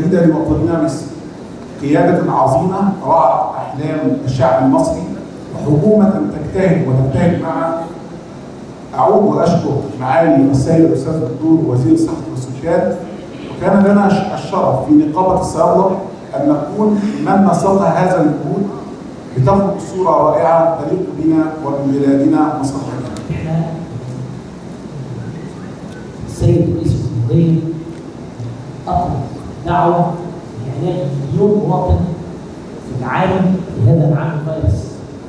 جديده لوطننا مصر قياده عظيمه رعت احلام الشعب المصري وحكومه تجتهد وتجتهد مع اعود واشكر معالي السيد الاستاذ الدكتور وزير الصحه والسكان وكان لنا الشرف في نقابه الصيادله ان نكون من نسق هذا الجهود لتخرج صوره رائعه تليق بنا وببلادنا مصر احنا السيد رئيس الجمهوريه اطلق دعوه لعلاج مليون مواطن في العالم في هذا العام الفيروس.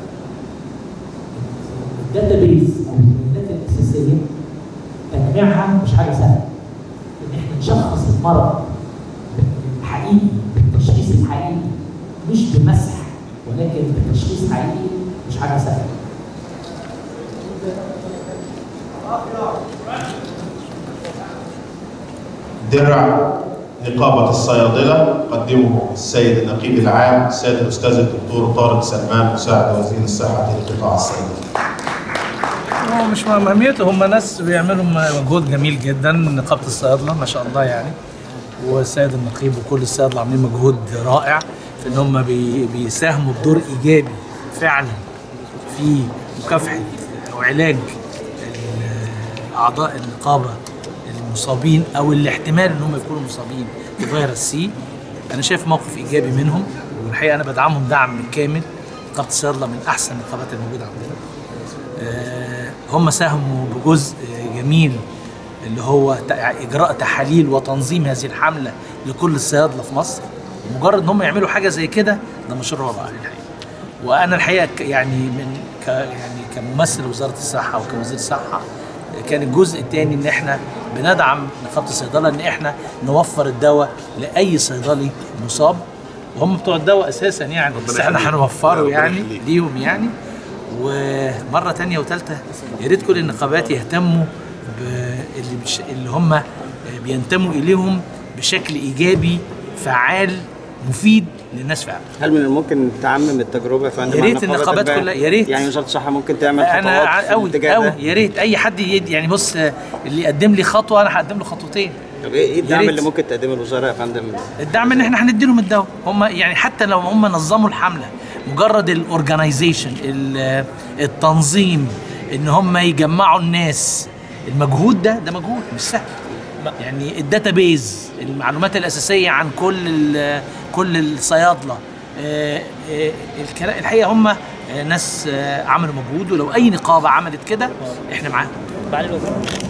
الداتابيز او البيانات الاساسيه تجميعها مش حاجه سهله. ان احنا نشخص المرض حقيقي بالتشخيص الحقيقي مش بمسح ولكن بتشخيص حقيقي مش حاجه سهله. درع نقابة الصيادلة قدمه السيد النقيب العام السيد الأستاذ الدكتور طارق سلمان مساعد وزير الصحة لقطاع الصيدلة هو مش مهمته هم ناس بيعملوا مجهود جميل جدا نقابه الصيادله ما شاء الله يعني والسيد النقيب وكل الصيادله عاملين مجهود رائع في ان هم بي بيساهموا بدور ايجابي فعلا في مكافحه او علاج ال- اعضاء النقابه المصابين او اللي احتمال ان هم يكونوا مصابين بفيروس سي انا شايف موقف ايجابي منهم والحقيقه انا بدعمهم دعم كامل نقابه الصيادله من احسن النقابات الموجوده عندنا آه، هم ساهموا بجزء جميل اللي هو تع- اجراء تحاليل وتنظيم هذه الحمله لكل الصيادله في مصر مجرد ان هم يعملوا حاجه زي كده ده مشروع رائع الحقيقه وانا الحقيقه ك- يعني من ك يعني كممثل وزاره الصحه وكوزير الصحه كان الجزء الثاني ان احنا بندعم نقابه الصيدله ان احنا نوفر الدواء لاي صيدلي مصاب وهم بتوع الدواء اساسا يعني بس احنا هنوفره يعني ليهم يعني ومره تانية وثالثه يا ريت كل النقابات يهتموا باللي بش... اللي هم بينتموا اليهم بشكل ايجابي فعال مفيد للناس فعلا هل من الممكن تعمم التجربه يا فندم يا مع ريت النقابات النقابات الباقية؟ كلها- يا ريت. يعني وزاره الصحه ممكن تعمل انا خطوات في قوي الاتجاه قوي ده يا ريت اي حد يد يعني بص اللي يقدم لي خطوه انا هقدم له خطوتين طب ايه إيه الدعم ريت. اللي ممكن تقدمه الوزاره يا فندم الدعم ان احنا هندي لهم الدواء هم يعني حتى لو هم نظموا الحمله مجرد الاورجنايزيشن التنظيم ان هم يجمعوا الناس المجهود ده ده مجهود مش سهل يعني الداتابيز المعلومات الاساسيه عن كل ال- كل الصيادله آه، آه، الكلا- الحقيقه هم آه، ناس آه، عملوا مجهود ولو اي نقابه عملت كده احنا معاهم